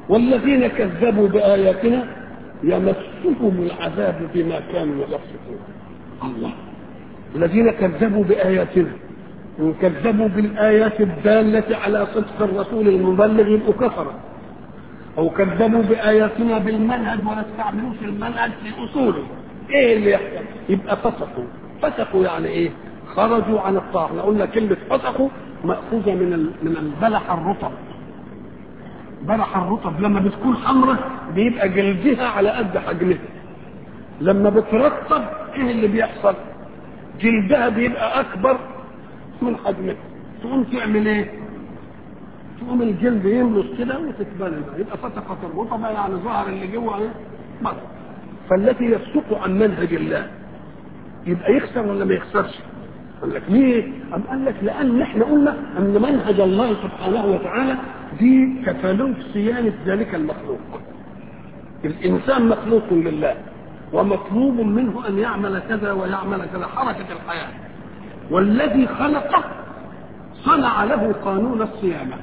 والذين كذبوا بآياتنا يمسهم العذاب بما كانوا يفسقون الله الذين كذبوا بآياتنا إن كذبوا بالآيات الدالة على صدق الرسول المبلغ يبقوا كفرة أو كذبوا بآياتنا بالمنهج ولا استعملوش المنهج في أصوله إيه اللي يحصل؟ يبقى فسقوا فسقوا يعني إيه؟ خرجوا عن الطاعة احنا قلنا كلمة فسقوا مأخوذة من ال- من البلح الرطب بلح الرطب لما بتكون حمراء بيبقى جلدها على قد حجمها لما بترطب ايه اللي بيحصل جلدها بيبقى اكبر من حجمها تقوم تعمل ايه تقوم الجلد يملص كده وتتبلل يبقى فتقت الرطبة يعني ظهر اللي جوه ايه مرض فالذي يفسق عن منهج الله يبقى يخسر ولا ما يخسرش قال لك ليه؟ أم قال لك لأن احنا قلنا أن منهج الله سبحانه وتعالى دي كتالوج صيانة ذلك المخلوق. الإنسان مخلوق لله ومطلوب منه أن يعمل كذا ويعمل كذا حركة الحياة. والذي خلقه صنع له قانون الصيانة.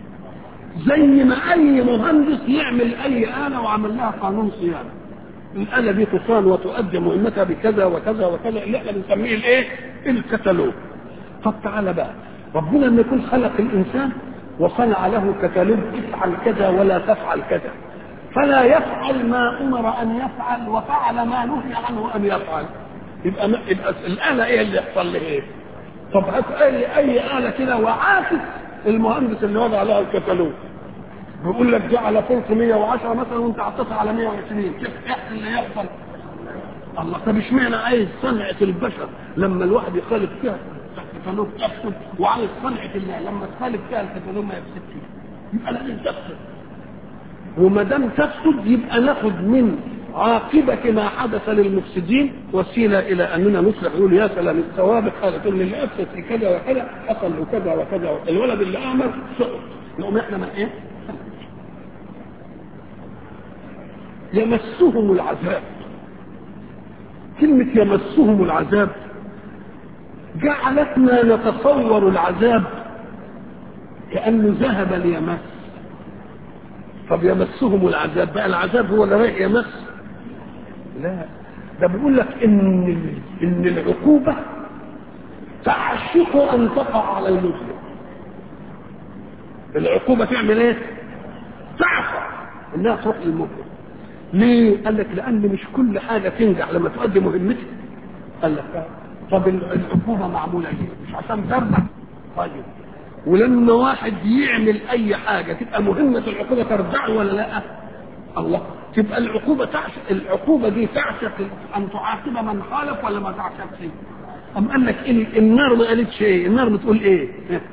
زي ما أي مهندس يعمل أي آلة وعمل لها قانون صيانة. الآلة دي تصان وتؤدي مهمتها بكذا وكذا وكذا اللي احنا بنسميه الايه؟ الكتالوج. طب تعالى بقى ربنا لما يكون خلق الإنسان وصنع له كتالوج افعل كذا ولا تفعل كذا فلا يفعل ما أمر أن يفعل وفعل ما نهي عنه أن يفعل يبقى ما يبقى الآلة إيه اللي يحصل له إيه؟ طب هات أي أي آلة كده وعاكس المهندس اللي وضع لها الكتالوج بيقول لك دي على فرص 110 مثلا وانت حطيتها على 120 كيف يحصل اللي يحصل الله طب اشمعنى عايز صنعة البشر لما الواحد يخالف فيها الكتالوج تفسد وعايز صنعة الله لما تخالف فيها الكتالوج ما يفسدش يبقى لازم تفسد وما دام تفسد يبقى ناخد من عاقبة ما حدث للمفسدين وسيلة إلى أننا نصلح يقول يا سلام الثوابت قالت إن اللي أفسد في كذا وكذا حصل له كذا وكذا الولد اللي أعمل سقط نقوم إحنا من إيه؟ يمسهم العذاب كلمة يمسهم العذاب جعلتنا نتصور العذاب كأنه ذهب ليمس طب يمسهم العذاب بقى العذاب هو اللي رايح يمس لا ده بيقول لك ان ان العقوبه تعشق ان تقع على المسلم العقوبه تعمل ايه تعشق انها تروح للمسلم ليه قال لك لان مش كل حاجه تنجح لما تؤدي مهمتها قال لك طب العقوبه معموله ليه مش عشان تربح طيب ولما واحد يعمل اي حاجه تبقى مهمه العقوبه ترجع ولا لا الله تبقى العقوبه تعشق العقوبه دي تعشق ان تعاقب من خالف ولا ما تعشقش أم قال لك إن النار ما قالتش ايه النار بتقول ايه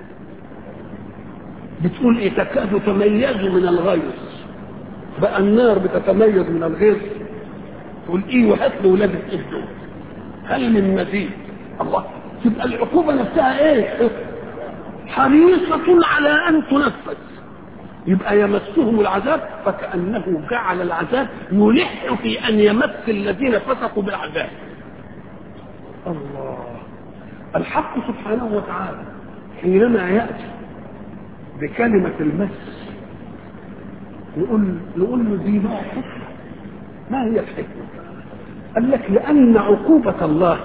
بتقول ايه تكاد تميز من الغيظ بقى النار بتتميز من الغيظ تقول ايه وهات له ولاد الدول هل من مزيد الله تبقى العقوبه نفسها ايه حريصة على أن تنفذ يبقى يمسهم العذاب فكأنه جعل العذاب يلح في أن يمس الذين فسقوا بالعذاب الله الحق سبحانه وتعالى حينما يأتي بكلمة المس نقول نقول له دي بقى حكمة ما هي الحكمة؟ قال لك لأن عقوبة الله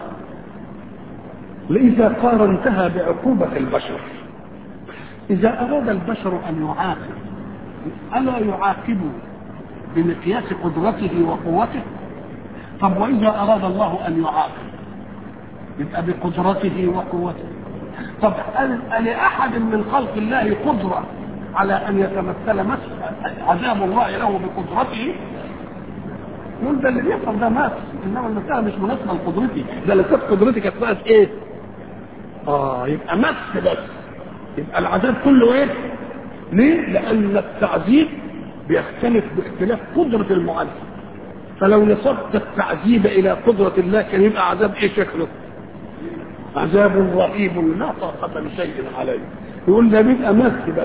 لإذا قارنتها بعقوبة البشر إذا أراد البشر أن يعاقب ألا يعاقب بمقياس قدرته وقوته طب وإذا أراد الله أن يعاقب يبقى بقدرته وقوته طب هل لأحد من خلق الله قدرة على أن يتمثل مس عذاب الله له بقدرته يقول ده اللي بيحصل ده مات انما المساله مش مناسبه لقدرتي ده لو كانت قدرتي كانت بقت ايه؟ اه يبقى مس بس يبقى العذاب كله ايه؟ ليه؟ لأن التعذيب بيختلف باختلاف قدرة المعذب فلو نسبت التعذيب إلى قدرة الله كان يبقى عذاب إيه شكله؟ عذاب رهيب لا طاقة لشيء عليه يقول ده بيبقى مس بس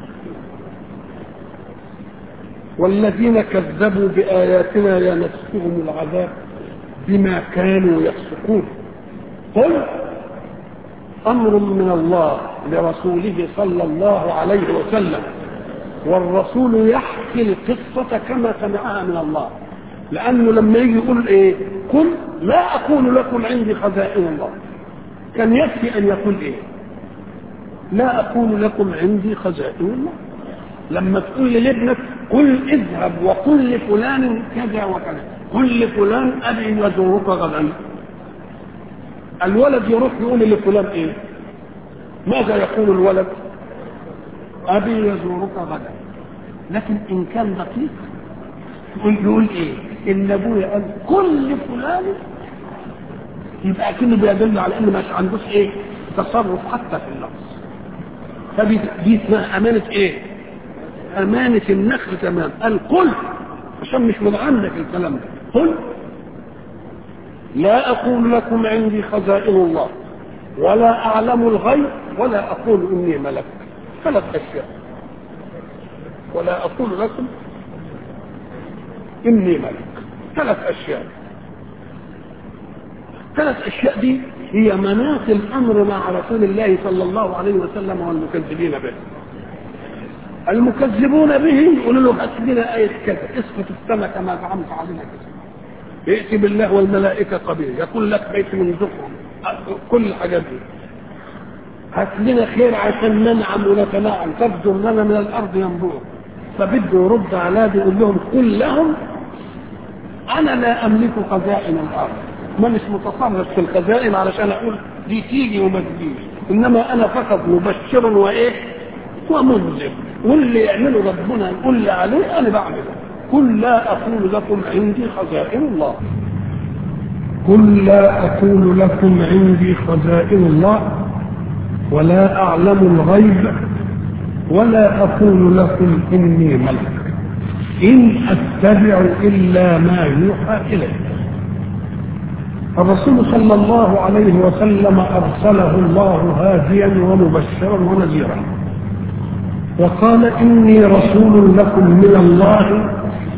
والذين كذبوا بآياتنا يمسهم العذاب بما كانوا يفسقون قل أمر من الله لرسوله صلى الله عليه وسلم والرسول يحكي القصة كما سمعها من الله لأنه لما يجي يقول إيه قل لا أقول لكم عندي خزائن الله كان يكفي أن يقول إيه لا أقول لكم عندي خزائن الله لما تقول لابنك قل اذهب وقل لفلان كذا وكذا قل لفلان أبي يزورك غدا الولد يروح يقول لفلان إيه ماذا يقول الولد أبي يزورك غدا لكن إن كان دقيق يقول يقول إيه إن أبويا قال كل فلان يبقى كأنه بيدل على إنه مش عندوش إيه تصرف حتى في اللفظ فدي دي اسمها أمانة إيه؟ أمانة النخل تمام قال قل عشان مش من عندك الكلام ده قل لا أقول لكم عندي خزائن الله ولا أعلم الغيب ولا أقول إني ملك ثلاث أشياء ولا أقول لكم إني ملك ثلاث أشياء ثلاث أشياء دي هي مناط الأمر مع رسول الله صلى الله عليه وسلم والمكذبين به المكذبون به يقولوا له هات لنا آية كذا اسقط السماء كما زعمت علينا كذا ائت بالله والملائكة قبيل يقول لك بيت من زخرف كل الحاجات دي هات لنا خير عشان ننعم ونتنعم تبدو لنا من الارض ينبوع فبده يرد على دي يقول لهم قل لهم انا لا املك خزائن الارض ما مش متصرف في الخزائن علشان اقول دي تيجي وما تجيش انما انا فقط مبشر وايه ومنذر واللي يعمله ربنا يقول لي عليه انا بعمله قل لا اقول لكم عندي خزائن الله قل لا اقول لكم عندي خزائن الله ولا اعلم الغيب ولا اقول لكم اني ملك ان اتبع الا ما يوحى الي الرسول صلى الله عليه وسلم ارسله الله هاديا ومبشرا ونذيرا وقال اني رسول لكم من الله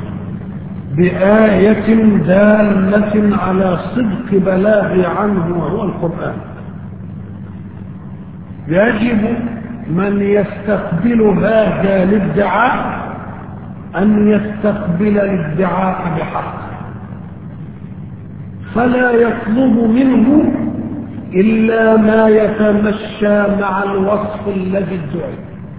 بآية دالة على صدق بلاغي عنه وهو القرآن يجب من يستقبل هذا الادعاء أن يستقبل الادعاء بحق فلا يطلب منه إلا ما يتمشى مع الوصف الذي ادعي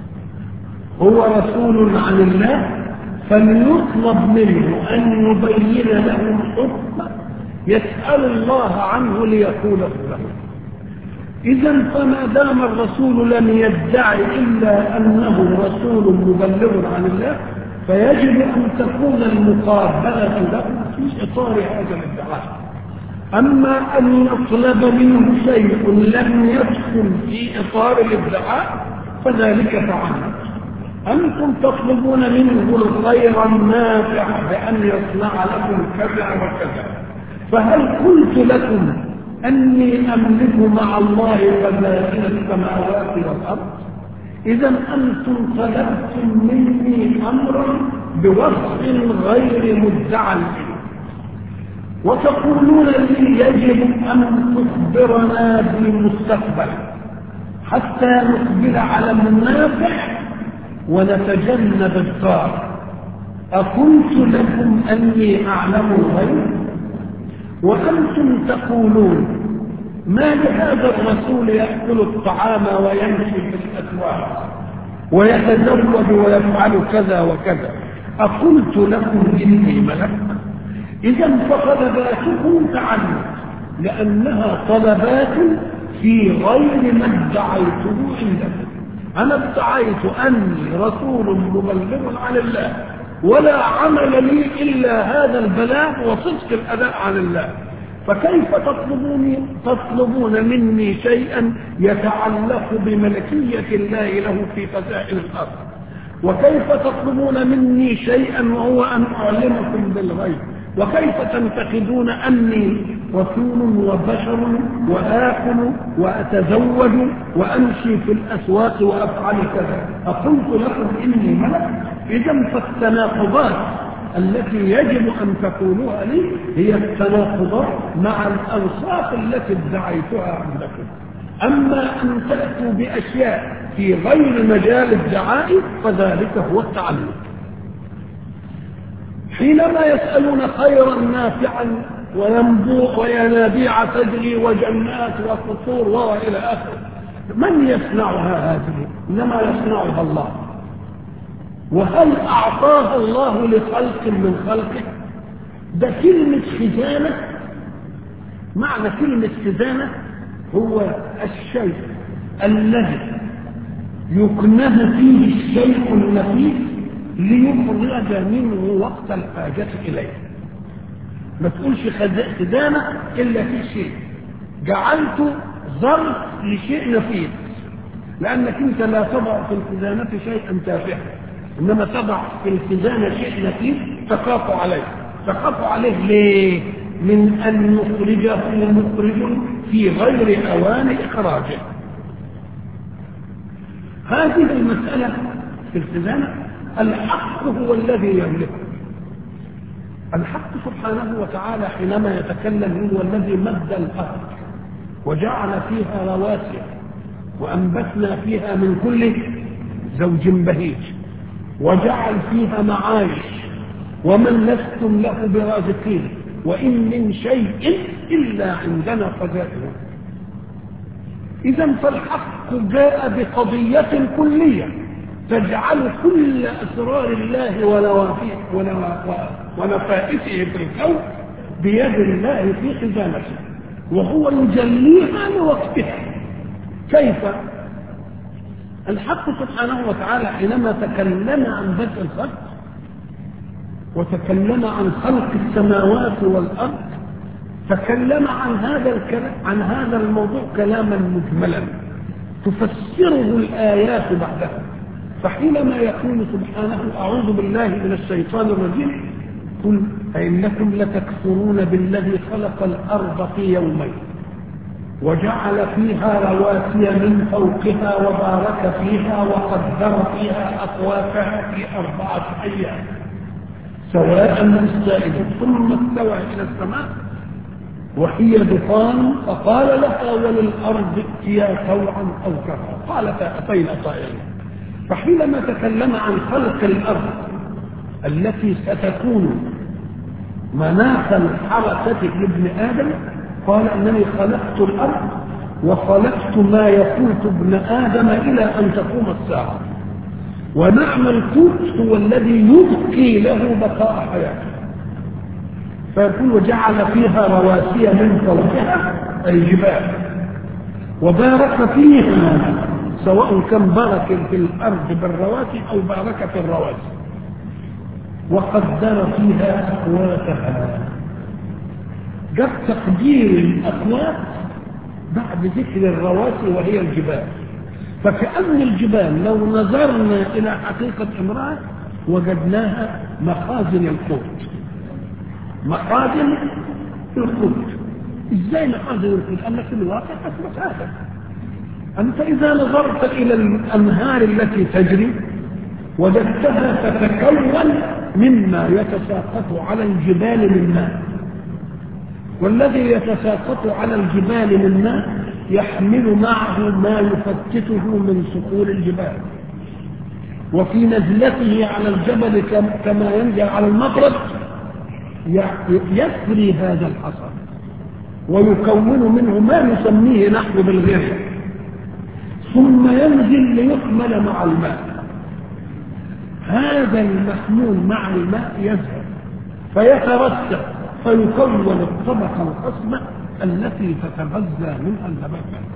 هو رسول عن الله فليطلب منه أن يبين له الحكم يسأل الله عنه ليقوله له إذا فما دام الرسول لم يدعي إلا أنه رسول مبلغ عن الله فيجب أن تكون المقابلة له في إطار هذا الادعاء أما أن يطلب منه شيء لم يدخل في إطار الادعاء فذلك تعالى أنتم تطلبون منه الخير النافع بأن يصنع لكم كذا وكذا فهل قلت لكم أني أملك مع الله خزائن السماوات والأرض إذا أنتم طلبتم مني أمرا بوصف غير مدعى فيه وتقولون لي يجب أن تخبرنا بالمستقبل حتى نقبل على النافع ونتجنب الضار أقلت لكم أني أعلم الغيب وأنتم تقولون ما لهذا الرسول يأكل الطعام ويمشي في الأسواق ويتزوج ويفعل كذا وكذا أقلت لكم إني ملك إذا فطلباتكم تعلم لأنها طلبات في غير ما ادعيته عندكم أنا ادعيت أني رسول مبلغ عن الله ولا عمل لي إلا هذا البلاغ وصدق الأداء عن الله فكيف تطلبوني تطلبون مني شيئا يتعلق بملكية الله له في خزائن الأرض وكيف تطلبون مني شيئا وهو أن أعلمكم بالغيب وكيف تنتقدون أني رسول وبشر وآكل وأتزوج وأمشي في الأسواق وأفعل كذا أقلت لكم إني ملك إذا فالتناقضات التي يجب أن تقولوها لي هي التناقضات مع الأوصاف التي ادعيتها عندكم أما أن تأتوا بأشياء في غير مجال الدعاء فذلك هو التعلم حينما يسألون خيرا نافعا وينبوع وينابيع تجري وجنات وقصور والى اخره من يصنعها هذه انما يصنعها الله وهل اعطاها الله لخلق من خلقه ده كلمه خزانه معنى كلمه خزانه هو الشيء الذي يكنه فيه الشيء النفيس ليخرج منه وقت الحاجه اليه ما تقولش خزانة إلا في شيء جعلت ظرف لشيء نفيس لأنك أنت لا تضع في الخزانة شيئا تافها إنما تضع في الخزانة شيء نفيس تخاف عليه تخاف عليه ليه؟ من أن نخرجه مخرج في غير أوان إخراجه هذه المسألة في الخزانة الحق هو الذي يملكه الحق سبحانه وتعالى حينما يتكلم هو الذي مد الارض وجعل فيها رواسي وانبتنا فيها من كل زوج بهيج وجعل فيها معايش ومن لستم له برازقين وان من شيء الا عندنا خزائنه اذا فالحق جاء بقضيه كليه تجعل كل اسرار الله ونوافيه ونفائسه في الكون بيد الله في خزانته وهو يجليها لوقتها كيف الحق سبحانه وتعالى حينما تكلم عن بدء الخلق وتكلم عن خلق السماوات والارض تكلم عن هذا الكلام عن هذا الموضوع كلاما مجملا تفسره الايات بعدها فحينما يقول سبحانه أعوذ بالله من الشيطان الرجيم قل أئنكم لتكفرون بالذي خلق الأرض في يومين وجعل فيها رواسي من فوقها وبارك فيها وقدر فيها أقواتها في أربعة أيام سواء للسائل ثم استوى إلى السماء وهي دخان فقال لها وللأرض ائتيا طوعا أو كرها قالتا أتينا طائعين فحينما تكلم عن خلق الارض التي ستكون مناخ الحركه لابن ادم قال انني خلقت الارض وخلقت ما يقوت ابن ادم الى ان تقوم الساعه ونعم القوت هو الذي يبقي له بقاء حياته فيقول وجعل فيها رواسي من فوقها الجبال وبارك فيها سواء كان بارك في الارض بالرواسي او بارك في الرواسي وقدر فيها اقواتها جاب تقدير الاقوات بعد ذكر الرواسي وهي الجبال فكأن الجبال لو نظرنا إلى حقيقة امرأة وجدناها مخازن القوت مخازن القوت ازاي مخازن القوت؟ قال لك الواقع اثبت هذا أنت إذا نظرت إلى الأنهار التي تجري وجدتها تتكون مما يتساقط على الجبال من ماء والذي يتساقط على الجبال من ماء يحمل معه ما يفتته من صخور الجبال وفي نزلته على الجبل كما ينزل على المطرد يسري هذا الحصى ويكون منه ما نسميه نحن بالغير ثم ينزل ليكمل مع الماء هذا المحمول مع الماء يذهب فيترسب فيكون الطبقة الخصبة التي تتغذى منها النباتات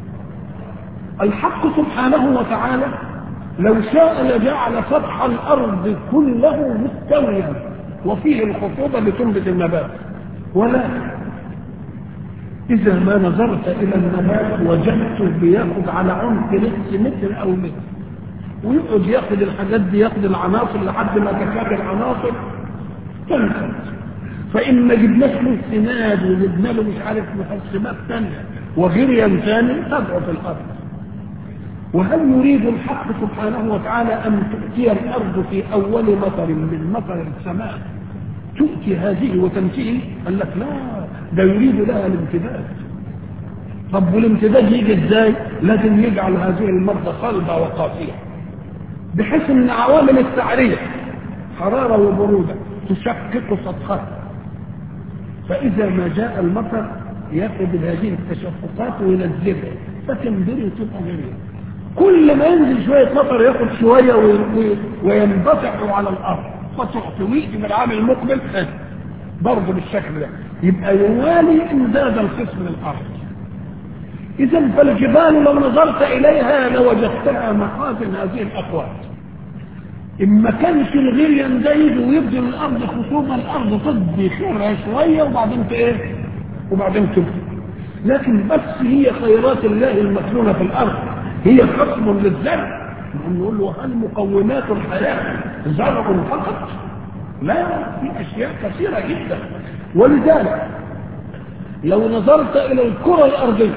الحق سبحانه وتعالى لو شاء لجعل سطح الارض كله مستويا وفيه الخصوبه لتنبت النبات ولكن اذا ما نظرت الى النبات وجدته بياخد على عمق نصف متر او متر ويقعد ياخد الحاجات دي ياخد العناصر لحد ما تكاد العناصر تنفذ فإن ما جبناش له سناد وجبنا له مش عارف محسبات ثانية وغريا ثاني تضعف الأرض وهل يريد الحق سبحانه وتعالى أن تؤتي الأرض في أول مطر من مطر السماء تؤتي هذه وتنتهي قال لك لا ده يريد لها الامتداد طب والامتداد يجي ازاي لازم يجعل هذه المادة صلبة وقاسية بحيث ان عوامل التعرية حرارة وبرودة تشقق سطحها فإذا ما جاء المطر ياخذ هذه التشققات وينزلها فتنبري وتبقى جميلة كل ما ينزل شوية مطر ياخد شوية وينبسط على الأرض فتعطي في العام المقبل برضه بالشكل ده يبقى يوالي امداد القسم للأرض إذا فالجبال لو نظرت إليها لوجدتها مخازن هذه الأقوات إن ما كانش الغير ينديد ويبذل الأرض خصومة الأرض تدي خيرها شوية وبعدين إيه؟ وبعدين تبذل لكن بس هي خيرات الله المكنونة في الأرض هي خصم للزرع نقول له هل مقومات الحياة زرع فقط؟ لا في أشياء كثيرة جدا ولذلك لو نظرت إلى الكرة الأرضية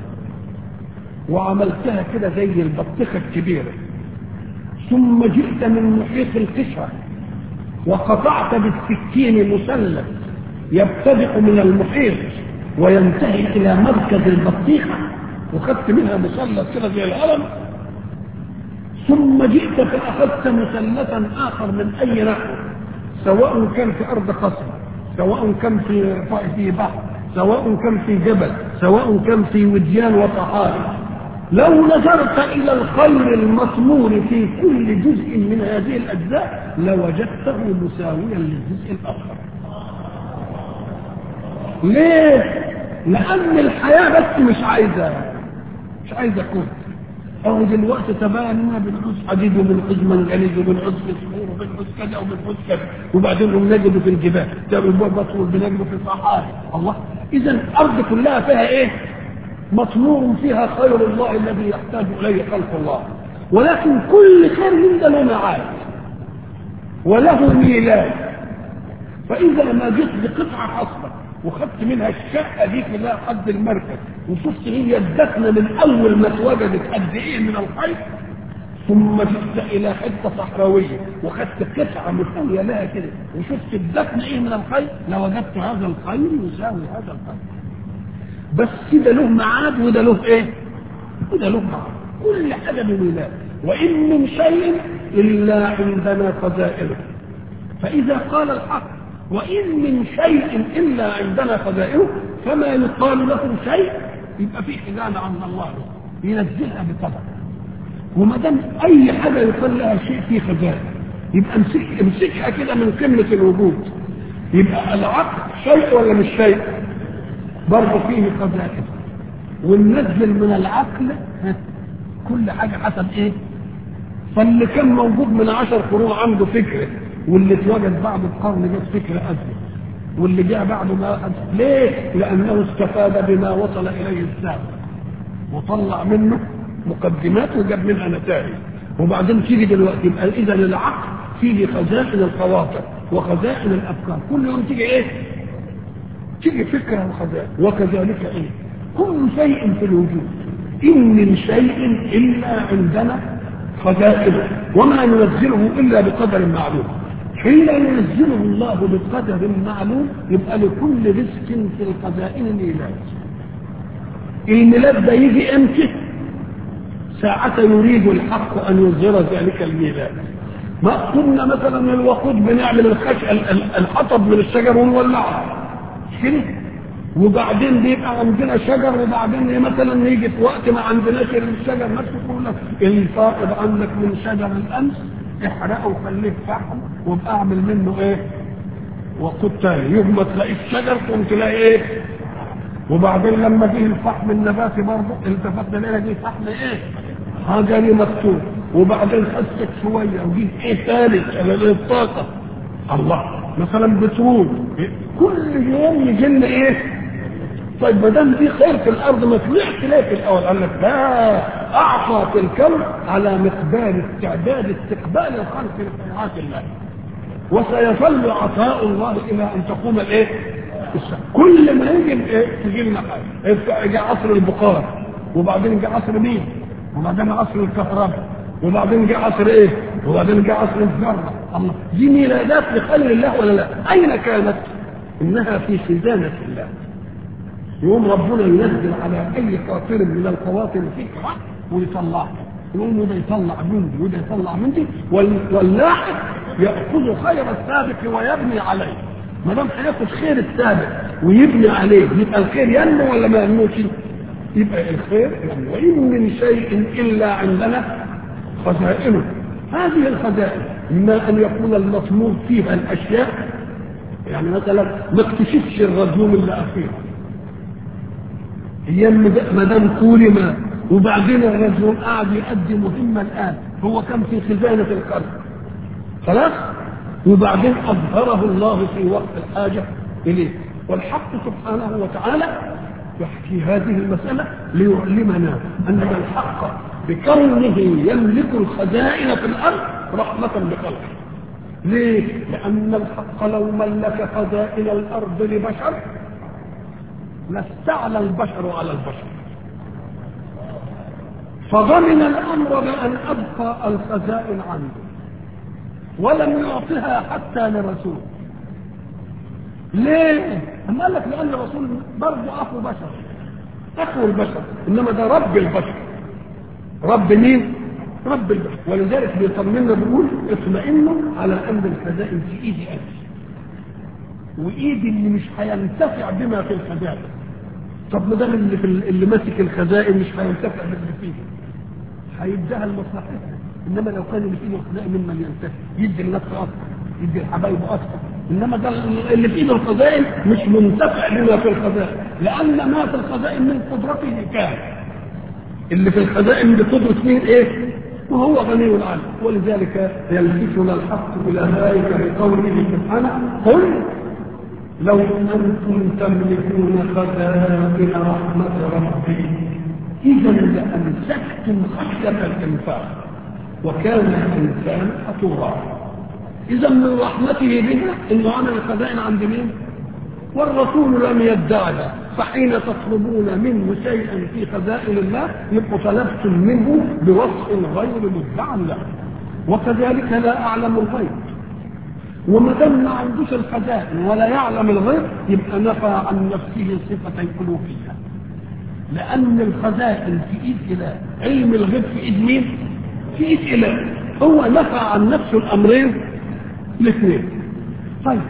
وعملتها كده زي البطيخة الكبيرة ثم جئت من محيط القشرة وقطعت بالسكين مثلث يبتدئ من المحيط وينتهي إلى مركز البطيخة وخدت منها مثلث كده زي القلم ثم جئت فأخذت مثلثا آخر من أي نحو سواء كان في أرض قصر سواء كان في في بحر سواء كان في جبل سواء كان في وديان وصحاري لو نظرت إلى الخير المثمور في كل جزء من هذه الأجزاء لوجدته مساويا للجزء الآخر ليه؟ لأن الحياة بس مش عايزة مش عايزة كون أو دلوقتي تبان إننا بنعوز حديد وبنعوز منجنيز وبنعوز فسفور وبنعوز كذا وبنعوز كذا وبعدين بنجده في الجبال تعمل بطل بنجده في الصحاري الله إذا الأرض كلها فيها إيه؟ مطمور فيها خير الله الذي يحتاج اليه خلق الله ولكن كل خير من ده له معاد وله ميلاد فاذا ما جيت بقطعه حصبه وخدت منها الشقه دي كلها قد المركز وشفت هي الدفنه من اول ما اتوجدت قد ايه من الخير ثم جئت الى حته صحراويه وخدت قطعه مساويه لها كده وشفت الدفن ايه من الخير لوجدت هذا الخير يساوي هذا الخير بس كده له ميعاد وده له ايه وده له ميعاد كل حاجه بميلاد وان من شيء الا عندنا خزائنه فاذا قال الحق وان من شيء الا عندنا خزائنه فما يقال له شيء يبقى في حجاب عند الله ينزلها بقدر وما دام اي حاجه يقال لها شيء في خزائن يبقى امسك امسكها كده من قمه الوجود يبقى العقل شيء ولا مش شيء؟ برضه فيه خزائن وننزل من العقل كل حاجة حسب ايه فاللي كان موجود من عشر قرون عنده فكرة واللي اتوجد بعد القرن جت فكرة أزيد واللي جاء بعده ما أزيد ليه؟ لأنه استفاد بما وصل إليه السابق وطلع منه مقدمات وجاب منها نتائج وبعدين تيجي دلوقتي يبقى إذا العقل فيه خزائن الخواطر وخزائن الأفكار كل يوم تيجي إيه؟ تيجي فكرة وخزائن وكذلك ايه كل شيء في الوجود إن من شيء إلا عندنا خزائنه وما ننزله إلا بقدر معلوم حين ينزله الله بقدر معلوم يبقى لكل رزق في الخزائن ميلاد الميلاد ده يجي امتى ساعة يريد الحق أن يظهر ذلك الميلاد ما كنا مثلا الوقود بنعمل الخش الحطب من الشجر ونولعه كده وبعدين بيبقى عندنا شجر وبعدين مثلا نيجي في وقت ما عندناش الشجر نفسه يقول لك الفائض عندك من شجر الامس احرقه وخليه فحم وابقى اعمل منه ايه؟ وقود تاني يوم ما تلاقي الشجر تقوم تلاقي ايه؟ وبعدين لما جه الفحم النباتي برضه التفتنا لقينا جه فحم ايه؟ حجري مكتوب وبعدين خست شويه وجه ايه ثالث على الطاقه الله مثلا بترول كل يوم يجي لنا ايه طيب ما دام في خير في الارض ما طلعش ليه في الاول قال لك لا اعطى في الكون على مقدار استعداد استقبال الخلق لخيرات الله وسيظل عطاء الله الى ان تقوم الايه كل ما يجي ايه تجي لنا خير جاء عصر البخار وبعدين جاء عصر مين وبعدين عصر الكهرباء وبعدين جاء عصر ايه وبعدين جاء عصر الذره الله دي ميلادات لخير الله ولا لا اين كانت انها في خزانه الله يقوم ربنا ينزل على اي قاطر من القواطر فكره ويطلعها يقوم وده يطلع من دي وده يطلع من دي وال- واللاحق ياخذ خير السابق ويبني عليه ما دام هياخد خير السابق ويبني عليه يبقى الخير ينمو ولا ما ينموش؟ يبقى الخير ينمو وان من شيء الا عندنا خزائنه هذه الخزائن اما ان يكون المطلوب فيها الاشياء يعني مثلا ما اكتشفش الرجوم اللي اخيرا هي ما دام كولي ما وبعدين الرجل قاعد يؤدي مهمة الآن هو كان في خزانة القلب خلاص وبعدين أظهره الله في وقت الحاجة إليه والحق سبحانه وتعالى يحكي هذه المسألة ليعلمنا أن الحق بكونه يملك الخزائن في الأرض رحمة بخلقه ليه؟ لأن الحق لو ملك خزائن الأرض لبشر لاستعلى البشر على البشر فضمن الامر بان ابقى الخزائن عنده ولم يعطها حتى لرسول ليه؟ أما قال لك لأن الرسول برضه أخو بشر أخو البشر إنما ده رب البشر رب مين؟ رب البشر ولذلك بيطمنا بيقول اطمئنوا على أن الخزائن في إيدي أنا وإيدي اللي مش هينتفع بما في الخزائن طب ما دام اللي في اللي ماسك الخزائن مش هينتفع باللي فيه هيديها لمصلحتها انما لو كان اللي في ايده الخزائن ممن ينتفع يدي لنفسه اكثر يدي لحبايبه اكثر انما ده اللي في ايده الخزائن مش منتفع بما في الخزائن لان ما في الخزائن من قدرته كان اللي في الخزائن بقدره مين ايه وهو غني عنه ولذلك يلفتنا الحق الى ذلك بقوله سبحانه قل لو أنتم تملكون خزائن رحمة ربي إذا لأمسكتم خشية الإنفاق وكان الإنسان حطورا إذا من رحمته بنا إنه عمل الخزائن عند مين؟ والرسول لم يدعي فحين تطلبون منه شيئا في خزائن الله يبقوا طلبتم منه بوصف غير مدعى له وكذلك لا أعلم الغيب وما دام ما عندوش الخزائن ولا يعلم الغيب يبقى نفى عن نفسه صفة الألوهية لأن الخزائن في إيد إله علم الغيب في إيد مين؟ في إيد إله هو نفى عن نفسه الأمرين الاثنين طيب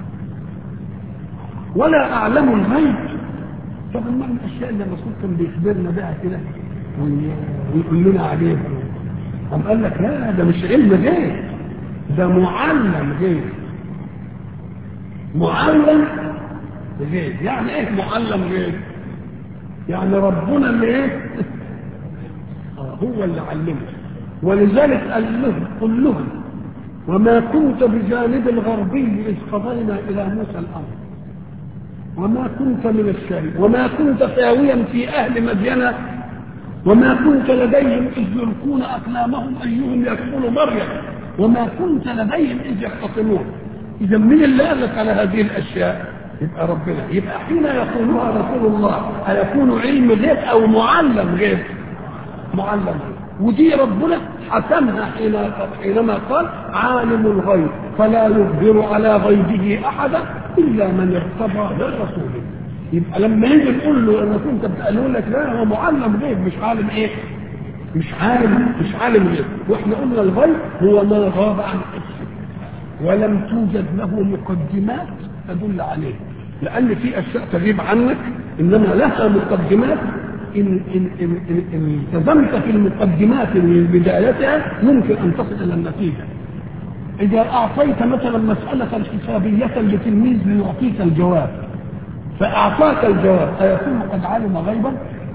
ولا أعلم الغيب طب ما الأشياء اللي الرسول كان بيخبرنا بها كده ويقول لنا عليها قام قال لك لا ده مش علم غيب ده معلم غير معلم غير يعني ايه معلم غير يعني ربنا اللي ايه هو اللي علمه ولذلك قال لهم قل لهم وما كنت بجانب الغربي اذ قضينا الى موسى الامر وما كنت من الشاهد وما كنت ساويا في اهل مدينه وما كنت لديهم اذ يلقون اقلامهم ايهم يكفل مريم وما كنت لديهم اذ يختصمون اذا من اللي قال لك على هذه الاشياء يبقى ربنا يبقى حين يقولها رسول الله هيكون علم غيب او معلم غيب معلم غيب ودي ربنا حسمها حين حينما قال عالم الغيب فلا يظهر على غيبه احدا الا من ارتضى من رسوله يبقى لما نيجي نقول له انك انت بتقول لك لا هو معلم غيب مش عالم ايه مش عالم مش عالم غيب واحنا قلنا الغيب هو ما غاب عن حسه ولم توجد له مقدمات تدل عليه لان في اشياء تغيب عنك انما لها مقدمات ان ان ان ان, إن التزمت في المقدمات من بدايتها ممكن ان تصل الى النتيجه اذا اعطيت مثلا مساله حسابيه لتلميذ ليعطيك الجواب فاعطاك الجواب ايكون قد علم غيبا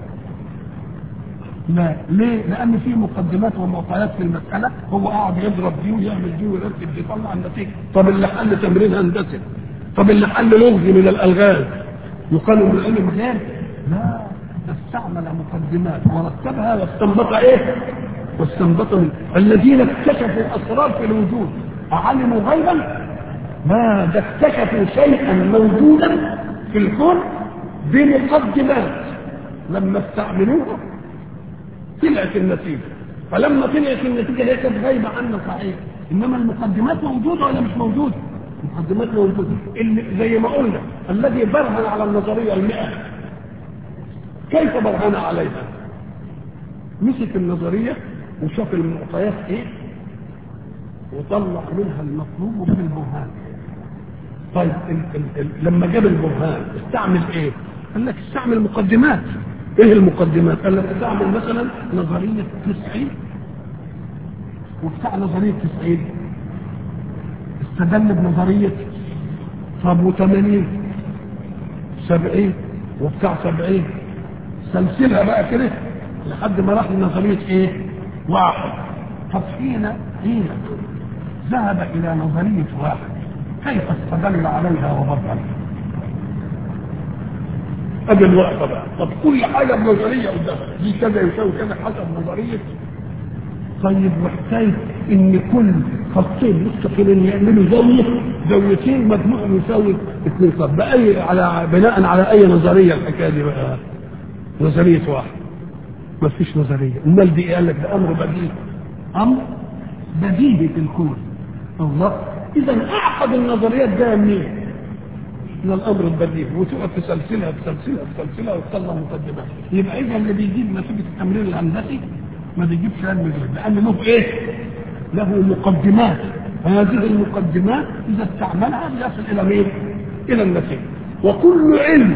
لا ليه؟ لأن في مقدمات ومعطيات في المسألة هو قاعد يضرب دي ويعمل دي ويرتب دي يطلع النتيجة طب اللي حل تمرين هندسي طب اللي حل لغز من الألغاز يقال من العلم غير لا استعمل مقدمات ورتبها واستنبط ايه؟ واستنبط من الذين اكتشفوا اسرار في الوجود اعلموا غيبا؟ ما ده اكتشفوا شيئا موجودا في الكون بمقدمات لما استعملوها طلعت النتيجه فلما طلعت النتيجه هي كانت غايبه عنا صحيح انما المقدمات موجوده ولا مش موجوده؟ المقدمات موجوده اللي زي ما قلنا الذي برهن على النظريه المئة كيف برهن عليها مسك النظرية وشاف المعطيات ايه وطلع منها المطلوب بالبرهان طيب ال ال ال لما جاب البرهان استعمل ايه قال لك استعمل مقدمات ايه المقدمات قال لك استعمل مثلا نظرية 90 وبتاع نظرية 90 استدل بنظرية طب و80 70 وبتاع 70 سلسلها بقى كده لحد ما راح لنظرية ايه واحد طب حين حين ذهب الى نظرية واحد كيف استدل عليها وبطل ادي الوقفه بقى طب كل حاجه بنظريه قدامك دي كذا يساوي كذا حسب نظريه طيب وحكايه ان كل خطين مستقلين يعملوا زاويه زاويتين مجموعهم يساوي اثنين طب باي على بناء على اي نظريه الحكايه دي بقى نظريه واحد ما فيش نظريه امال دي قال لك ده امر بديهي امر بديهي في الكون الله اذا اعقد النظريات جايه منين؟ من الامر البديهي وتقعد تسلسلها تسلسلها تسلسلها وتطلع مقدمات يبقى اذا اللي بيجيب نتيجه التمرين الهندسي ما بيجيبش علم الغيب لان له ايه؟ له مقدمات هذه المقدمات اذا استعملها يصل الى مين؟ الى النتيجه وكل علم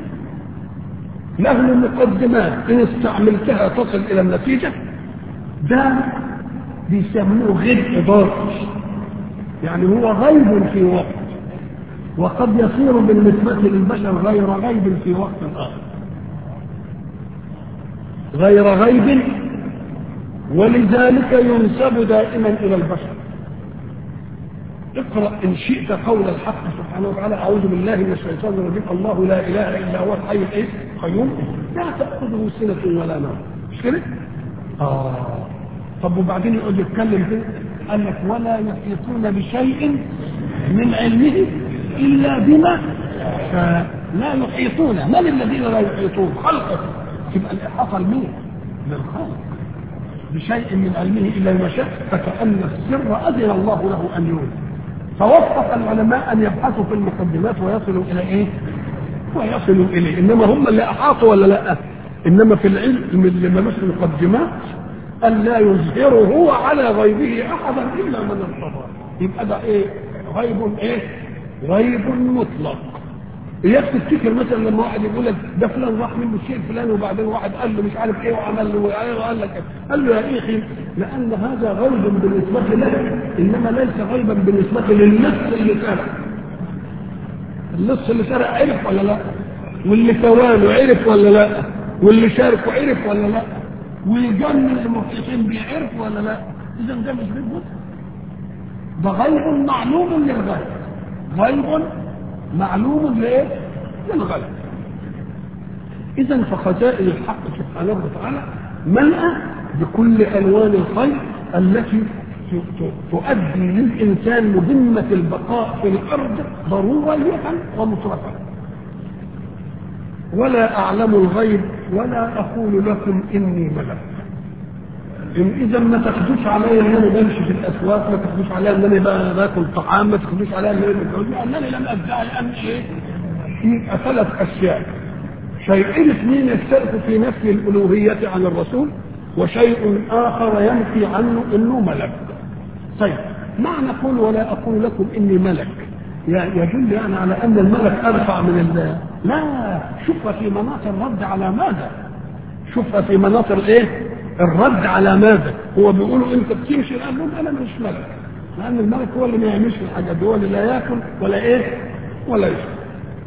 له مقدمات ان استعملتها تصل الى النتيجه ده بيسموه غيب اضافي يعني هو غيب في وقت وقد يصير بالنسبة للبشر غير غيب في وقت آخر غير غيب ولذلك ينسب دائما إلى البشر اقرأ إن شئت قول الحق سبحانه وتعالى أعوذ بالله من الشيطان الرجيم الله لا إله إلا هو الحي الإيه؟ القيوم لا تأخذه سنة ولا نوم مش كده؟ آه طب وبعدين يقعد يتكلم كده قال لك ولا يحيطون بشيء من علمه الا بما فلا يحيطون من الذين لا يحيطون خلقه تبقى الاحاطه لمين؟ للخالق بشيء من علمه الا بما شاء فكان السر اذن الله له ان يولد فوفق العلماء ان يبحثوا في المقدمات ويصلوا الى ايه؟ ويصلوا اليه انما هم اللي احاطوا ولا لا؟ انما في العلم اللي ملوش مقدمات أن لا يظهره على غيبه أحدا إلا من ارتضى يبقى ده إيه غيب إيه غيب مطلق إياك تفتكر مثلا لما واحد يقول لك ده فلان راح منه الشيء الفلاني وبعدين واحد قال له مش عارف ايه وعمل له وقال لك قال له يا اخي لان هذا غيب بالنسبه له انما ليس غيبا بالنسبه للنص اللي سرق النص اللي سرق عرف ولا لا واللي توانه عرف ولا لا واللي شارك عرف ولا لا ويجنن المفلسين بيعرف ولا لا اذا ده مش غيب مطلق ده غيب معلوم للغيب غيب معلوم لايه للغيب اذا فخزائن الحق سبحانه وتعالى ملأى بكل الوان الخير التي تؤدي للانسان مهمه البقاء في الارض ضروريه ومطلقه ولا اعلم الغيب ولا اقول لكم اني ملك إن اذا ما تاخدوش عليا ان انا بمشي في الاسواق ما تاخدوش عليا ان انا باكل طعام ما تاخدوش عليا ان انا بتجوز انني لم ادعي ان ايه يبقى ثلاث اشياء شيئين اثنين يختلفوا في نفي الالوهيه عن الرسول وشيء اخر ينفي عنه انه ملك طيب معنى قول ولا اقول لكم اني ملك يدل يعني على ان الملك ارفع من الله لا شوفها في مناط الرد على ماذا شوفها في مناط الايه الرد على ماذا هو بيقولوا انت بتمشي قال لهم انا مش ملك لان الملك هو اللي ما يعملش الحاجات دي هو اللي لا ياكل ولا ايه ولا يشرب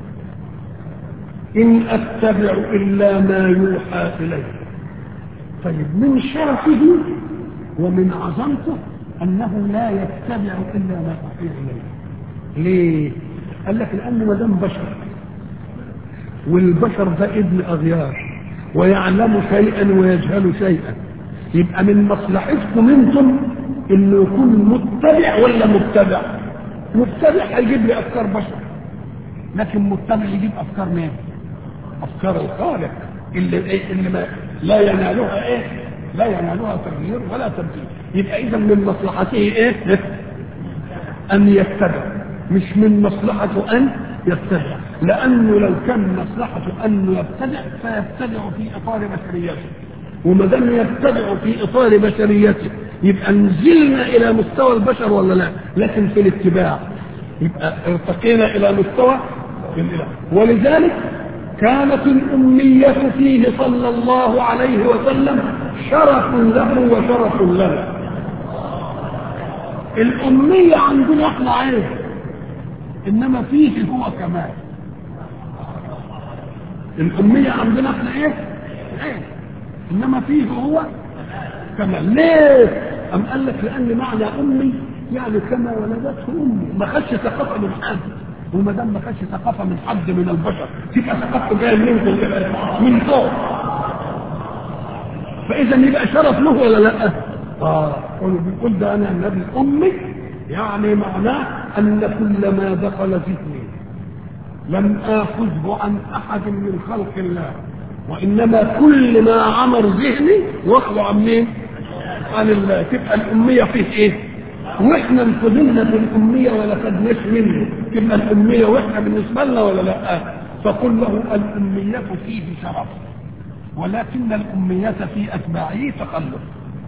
ان اتبع الا ما يوحى الي طيب من شرفه ومن عظمته انه لا يتبع الا ما اوحي اليه ليه قال لك لانه ما دام بشر والبشر ده ابن اغيار ويعلم شيئا ويجهل شيئا يبقى من مصلحتكم انتم انه يكون متبع ولا مبتدع مبتدع هيجيب لي افكار بشر لكن متبع يجيب افكار مين افكار الخالق اللي اللي ما لا ينالها ايه لا ينالها تغيير ولا تبديل يبقى اذا من مصلحته ايه ان يتبع مش من مصلحته ان يبتدع لانه لو كان مصلحته انه يبتدع فيبتدع في اطار بشريته وما دام يبتدع في اطار بشريته يبقى نزلنا الى مستوى البشر ولا لا لكن في الاتباع يبقى ارتقينا الى مستوى الاله ولذلك كانت الأمية فيه صلى الله عليه وسلم شرف له وشرف لنا الأمية عندنا احنا عيب إنما فيه هو كمال الأمية عندنا احنا ايه؟ عيب إنما فيه هو كمال ليه؟ أم قال لك لأن معنى أمي يعني كما ولدته أمي ما خدش ثقافة من حد وما دام ما خدش ثقافه من حد من البشر تبقى ثقافته جايه منكم من فوق فاذا يبقى شرف له ولا لا؟ اه بيقول ده انا النبي امي يعني معناه ان كل ما دخل ذهني لم اخذه عن احد من خلق الله وانما كل ما عمر ذهني واخذه عن مين؟ عن الله تبقى الاميه فيه ايه؟ واحنا انفضلنا في الاميه ولا خدناش منه تبقى الاميه واحنا بالنسبه لنا ولا لا فقل له الاميه فيه شرف ولكن الاميه في اتباعه تخلف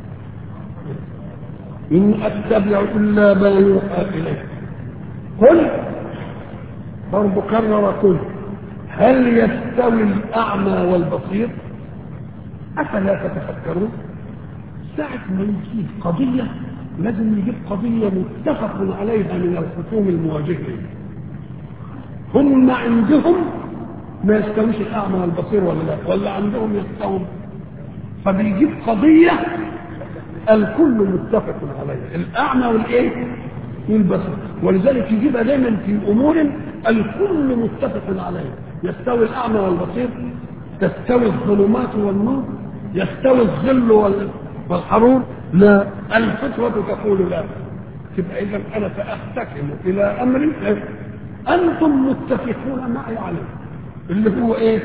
ان اتبع الا ما يوحى اليه قل برضه كرر قل هل يستوي الاعمى والبصير افلا تتفكرون ساعه ما يجيب قضيه لازم يجيب قضية متفق عليها من الخصوم المواجهين هم عندهم ما يستويش الأعمى والبصير ولا لا ولا عندهم يستوون فبيجيب قضية الكل متفق عليها الأعمى والإيه والبصير ولذلك يجيبها دايما في أمور الكل متفق عليها يستوي الأعمى والبصير تستوي الظلمات والنور يستوي الظل وال... والحرور لا الفتوى تقول لا تبقى اذا انا ساحتكم الى امر انتم متفقون معي عليه اللي هو ايه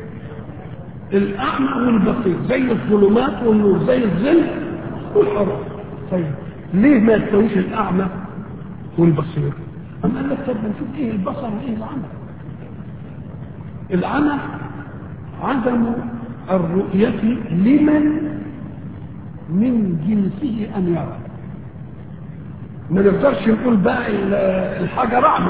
الاعمى والبصير زي الظلمات والنور زي الظل والحرور طيب ليه ما يستويش الاعمى والبصير اما قال لك طب نشوف ايه البصر وايه العمى العمى عدم الرؤية لمن من جنسه ان يرى ما نقدرش نقول بقى الحجر اعمى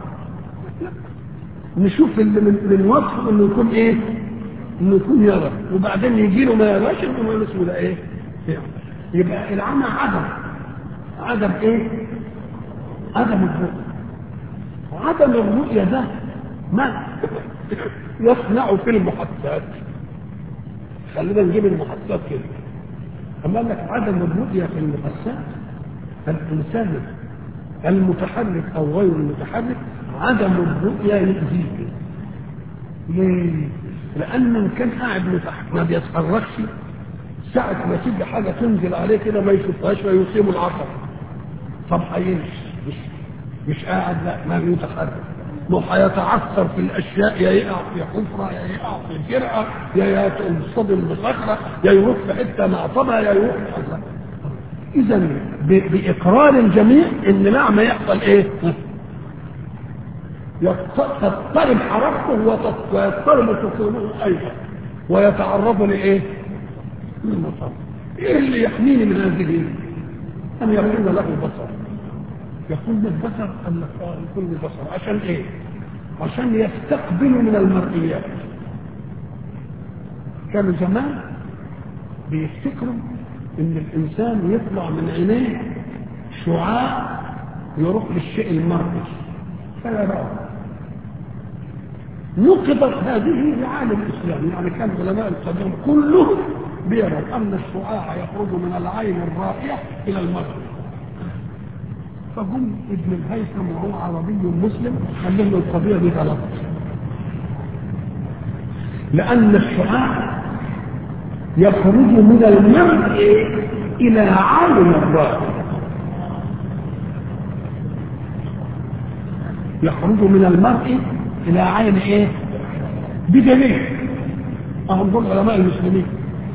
نشوف اللي من, من وصفه انه يكون ايه انه يكون يرى وبعدين يجي له ما يراش انه ما اسمه ده ايه يبقى العمى عدم عدم ايه عدم الرؤية وعدم الرؤية ده ما يصنع في المحادثات خلينا نجيب المحادثات كده أما لك عدم الرؤية في المحادثات الإنسان المتحرك أو غير المتحرك عدم الرؤية يؤذيه ليه؟ لأن إن كان قاعد متحرك ما بيتحركش ساعة ما تيجي حاجة تنزل عليه كده ما يشوفهاش فيصيب العصر طب هيمشي مش مش قاعد لا ما بيتحرك ما هيتعثر في الاشياء يا يقع في حفره يا يقع في جرأه يا ينصدم بصخره يا يروح في حته معصبه يا يروح في حته اذا باقرار الجميع ان نعم يحصل ايه؟ تضطرب حركته ويضطرب سكونه ايضا ويتعرض لايه؟ للمصاب ايه اللي يحميني من هذه؟ ان يكون له بصر يكون البصر أم يكون البصر عشان ايه عشان يستقبل من المرئيات كانوا زمان بيفتكروا ان الانسان يطلع من عينيه شعاع يروح للشيء المرئي فيراه نقضت هذه لعالم الاسلام يعني كان علماء القديم كلهم بيروا ان الشعاع يخرج من العين الرائعه الى المرئي فجم ابن الهيثم وهو عربي مسلم قال له القضيه دي غلط لان الشعاع يخرج من المرء الى عالم الرائع يخرج من المرء الى عين ايه بدليل اهم دول علماء المسلمين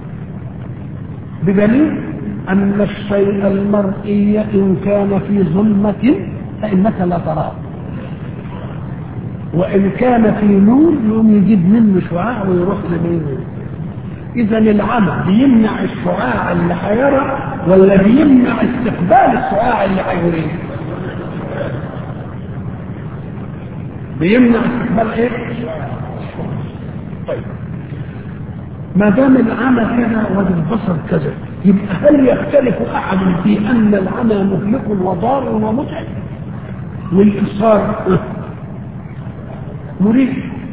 بدليل أن الشيء المرئي إن كان في ظلمة فإنك لا تراه وإن كان في نور يقوم يجيب منه شعاع ويروح لمين إذا العمى بيمنع الشعاع اللي هيرى ولا بيمنع استقبال الشعاع اللي هيريه بيمنع استقبال ايه؟ طيب ما دام العمى كذا والبصر كذا يبقى هل يختلف احد في ان العمى مهلك وضار ومتعب والابصار مريح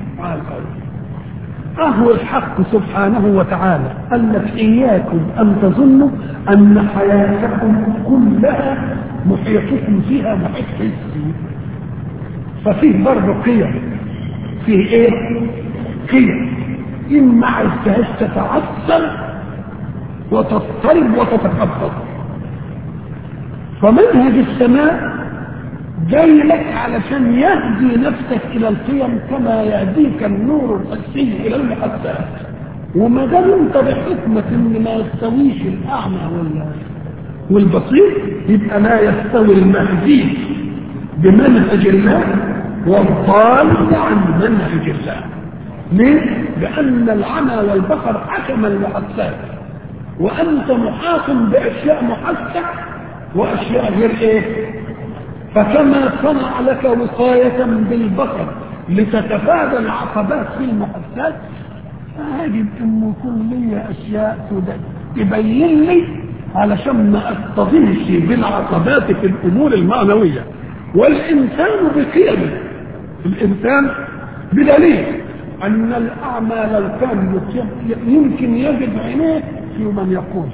أهو الحق سبحانه وتعالى قال لك إياكم أن تظنوا أن حياتكم كلها محيطكم فيها محيط حسي ففيه برضه قيم فيه ايه؟ قيم إما عايزتهاش تتعثر وتضطرب وتتكبر فمنهج السماء جاي لك علشان يهدي نفسك الى القيم كما يهديك النور الحسي الى المحسات وما دام انت بحكمة ان ما يستويش الاعمى ولا والبصير يبقى لا يستوي المهدي بمنهج الله والضال عن منهج الله ليه؟ لأن العمى والبصر حكم المحسات وأنت محاط بأشياء محسة وأشياء غير إيه؟ فكما صنع لك وقاية بالبصر لتتفادى العقبات في المحسات فيجب أن يكون لي أشياء تبين لي علشان ما أصطدمش بالعقبات في الأمور المعنوية والإنسان بقيمه الإنسان بدليل أن الأعمى لو كان يمكن يجد عينيه في من يقود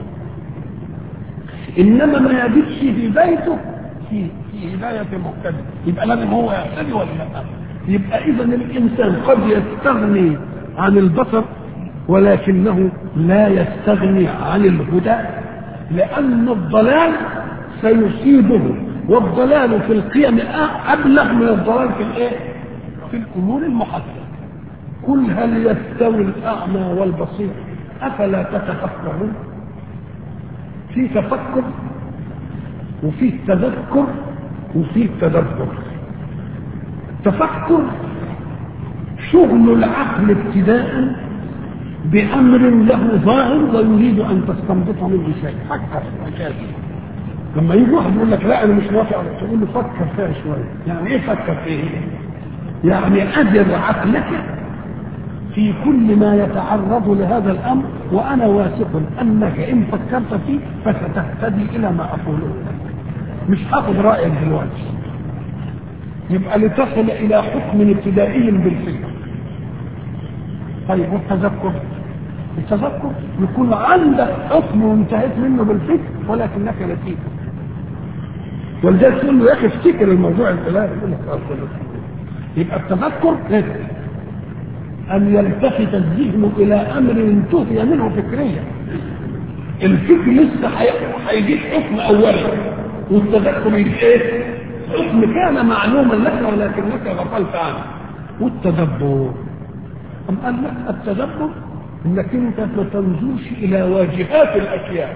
إنما ما يجدش في بيته في في هداية مهتدي يبقى لازم هو يهتدي ولا لا يبقى إذا الإنسان قد يستغني عن البصر ولكنه لا يستغني عن الهدى لأن الضلال سيصيبه والضلال في القيم أبلغ من الضلال في الإيه؟ في الأمور المحددة قل هل يستوي الأعمى والبصير أفلا تتفكرون في تفكر وفي تذكر وفي تدبر التفكر شغل العقل ابتداء بأمر له ظاهر ويريد أن تستنبط منه شيء فكر في الحكاية دي لما يجي واحد يقول لك لا أنا مش موافق على تقول له فكر فيها شوية يعني إيه فكر فيه؟ يعني أدر عقلك في كل ما يتعرض لهذا الامر وانا واثق انك ان فكرت فيه فستهتدي الى ما اقوله لك مش هاخد رايك دلوقتي يبقى لتصل الى حكم ابتدائي بالفكر طيب والتذكر التذكر يكون عندك حكم وانتهيت منه بالفكر ولكنك نسيت ولذلك تقول له يا اخي افتكر الموضوع الفلاني يقول لك يبقى التذكر ايه أن يلتفت الذهن إلى أمر انتهي منه فكريا الفكر لسه هيجيب حكم أولا والتذكر يجيب إيه؟ حكم كان معلوما لك ولكنك غفلت عنه والتدبر أم قال لك التدبر انك انت ما تنظرش الى واجهات الاشياء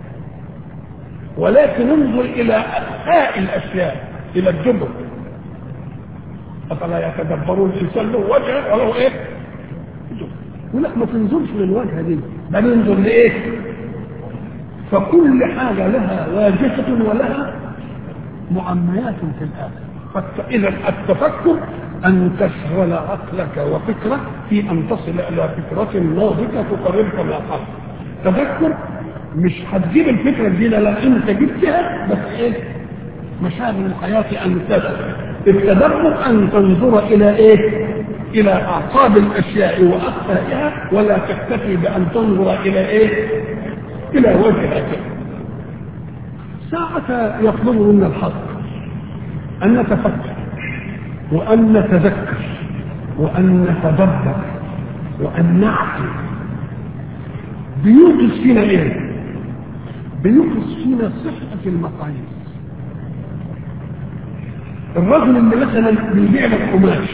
ولكن انظر الى اخفاء الاشياء الى الجبر افلا يتدبرون الانسان له وجه وله ايه؟ يقول لك ما تنظرش للوجهه دي بل انظر لايه؟ فكل حاجه لها واجهه ولها معميات في الاخر اذا التفكر ان تشغل عقلك وفكرك في ان تصل الى فكره ناضجه تقربك من الحق تفكر مش هتجيب الفكره الجديده لا انت جبتها بس ايه؟ مشاغل الحياه ان تسر التدبر ان تنظر الى ايه الى اعصاب الاشياء واخفائها ولا تكتفي بان تنظر الى ايه الى وجهها ساعة يطلب منا الحق ان نتفكر وان نتذكر وان نتدبر وان نعقل بيوقظ فينا ايه بيوقظ فينا صحة المقاييس الرجل اللي مثلا بيبيع لك قماش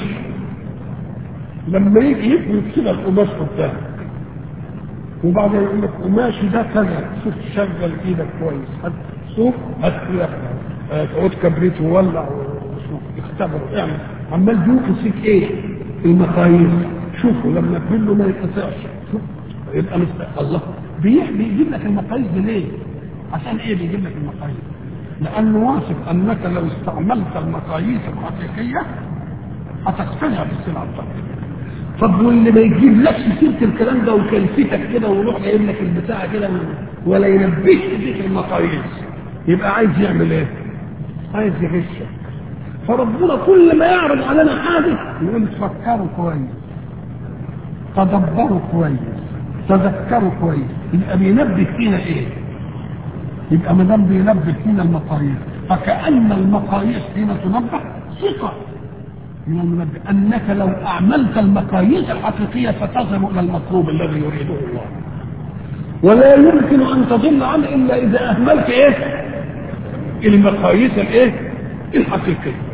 لما يجي يفرد كده القماش قدامك وبعدين يقول لك قماشي ده كذا شوف شغل ايدك كويس هات شوف هات كده عود كبريت وولع وشوف اختبر اعمل عمال بيوقف فيك ايه المقاييس شوفوا لما كله ما يتقطعش شوف يبقى مست... الله بيح- بيجيب لك المقاييس دي ليه عشان ايه بيجيب لك المقاييس لانه واثق انك لو استعملت المقاييس الحقيقيه هتقتنع بالسلعه بتاعتك طب واللي ما يجيب لكش سيره الكلام ده وكلفتك كده ويروح جايب لك البتاع كده ولا ينبهش بيك المقاييس يبقى عايز يعمل ايه؟ عايز يغشك فربنا كل ما يعرض علينا حاجه يقول تفكروا كويس تدبروا كويس تذكروا كويس يبقى بينبه فينا ايه؟ يبقى ما دام بينبه فينا المقاييس فكأن المقاييس حين تنبه ثقة من المنبه أنك لو أعملت المقاييس الحقيقية ستصل إلى المطلوب الذي يريده الله ولا يمكن أن تضل عنه إلا إذا أهملت إيه؟ المقاييس الإيه؟ الحقيقية